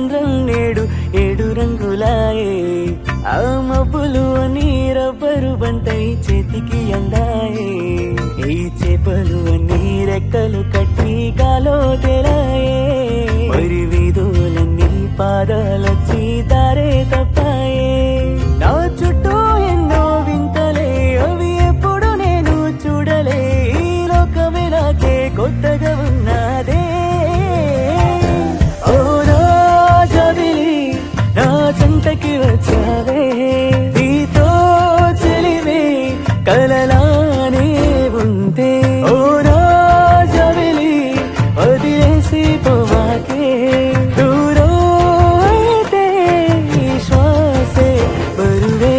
చంద్రం నేడు ఏడు రంగులాయే ఆ మబ్బులు నీ రబ్బరు బంటై చేతికి అందాయే ఈ చేపలు నీ రెక్కలు కట్టి గాలో తెలాయే మరి వీధులన్నీ పాదాలొచ్చి దారే తప్పాయే నా చుట్టూ ఎన్నో వింతలే అవి ఎప్పుడు నేను చూడలే ఈ లోకమే నాకే కొత్తగా ఉన్నదే ఓ నా జబిలి నా చెంతకి వచ్చావే నీతో చెలివే కలలానే ఉంటే ఓ నా జబిలి వదిలేసి పోవాకే దూరం అయితే ఈ శ్వాసే బరువే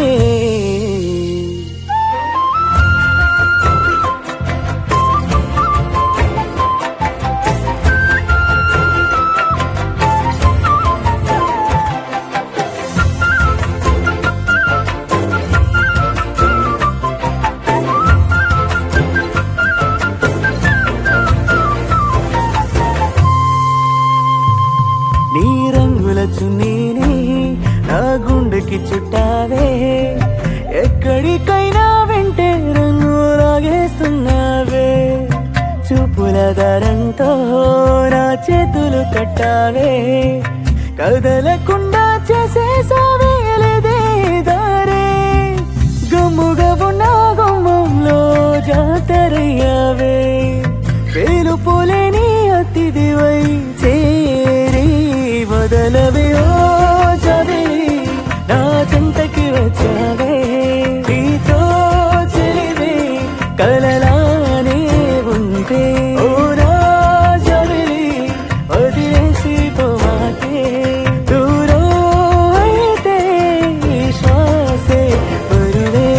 నీ రంగుల చున్నీని నా గుండెకి చుట్టావే ఎక్కడికైనా వెంటే రంగు లాగేస్తున్నావే చూపుల దారంతో నా చేతులు కట్టావే కదలకుండా చేసేసావే లేదే దారే గమ్ముగా ఉన్న గుమ్మంలో జాతరయ్యావే పేలుపోలేని అతిథివై చేరి వదలవే ఓ చదివి నా చెంతకి వచ్చావే నీతో చెలివే కలలానే ఉంటే ఓ నా చదివి వదిలేసి పోవాకే దూరం అయితే ఈ శ్వాసే బరువే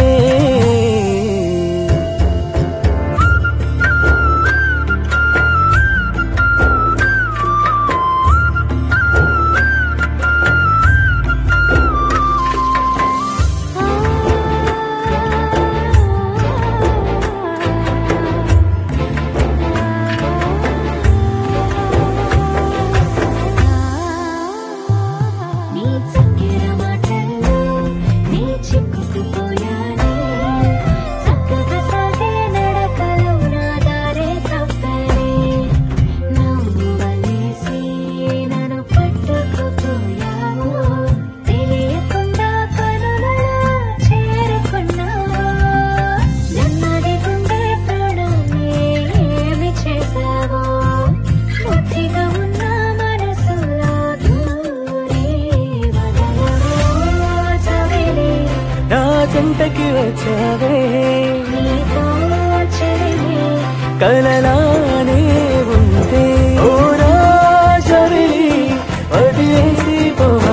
నీ చక్కెర మాటల్లో నీ చిక్కుకుపోయానే చక్కగా సాగే నడకలో నా దారే తప్పనే నవ్వు వలేసి నన్ను పట్టుకుపోయావు తెలియకుండా కనులలో చేరుకున్నావు నన్నది గుండె ప్రాణాన్ని ఏమి చేశావో బుద్ధిగా ఉన్న మనసులో దూరే వదలవో చవిలి నా చెంతకి వచ్చావే నీతో చెలిమి కలలానే ఉంటే ఓ రాజవిలి వదిలేసి పోవ